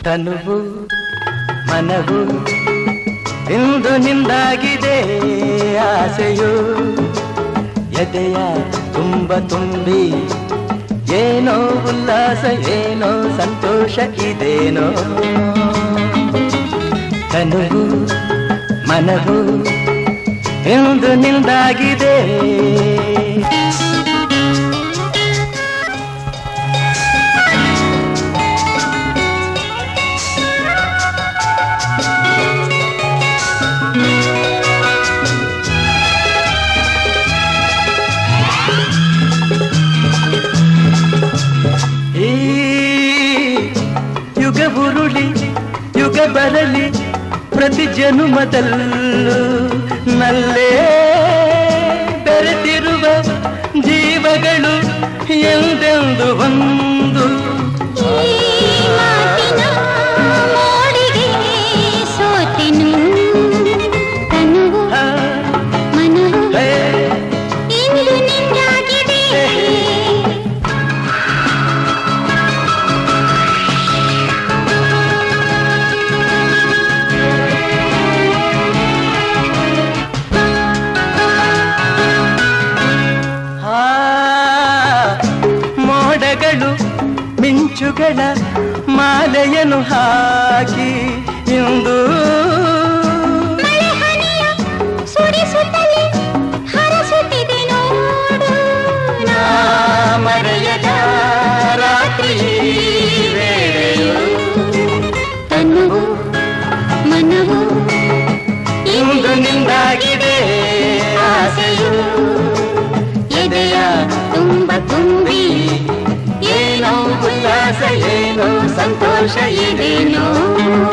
ತನುವು ಮನವು ಇಂದು ನಿಂದಾಗಿದೆ ಆಸೆಯು ಎದೆಯ ತುಂಬ ತುಂಬಿ ಏನೋ ಉಲ್ಲಾಸ ಏನೋ ಸಂತೋಷ ಇದೇನೋ ತನುವು ಮನವು ಇಂದು ನಿಂದಾಗಿದೆ ಈ ಯುಗ ಉರುಳಿ ಯುಗ ಬರಲಿ ಪ್ರತಿ ಜನುಮದಲ್ಲೂ ನಲ್ಲೇ ಬೆರೆತಿರುವ ಜೀವಗಳು ಎಂದೆಂದು ಒಂದು ಮಾತಿನ ಮೋಡಿಗೆ ಸೋತೆನು ತನುವು ಆ, ಮನವು ಹೇ, ಇಂದು ನಿಂದಾಗಿದೆ ಆ, ಮೋಡಗಳು ಮಿಂಚುಗಳ ಮಾಲೆಯನ್ನು ಹಾಕಿ ಇಂದು ಮಳೆ ಹನಿಯ ಸುರಿಸುತ್ತಲೇ ಹರಸುತ್ತಿದೆ ನೋಡು ನಾ ಮರೆಯದ ರಾತ್ರಿ ವೇಳೆಯು ತನುವು ಮನವು ಇಂದು ನಿಂದಾಗಿದೆ ಆಸೆಯು ಎದೆಯ ತುಂಬ ತುಂಬಿ ಏನೋ ಉಲ್ಲಾಸ ಏನೋ ಸಂತೋಷ ಇದೇನೋ ಏನೋ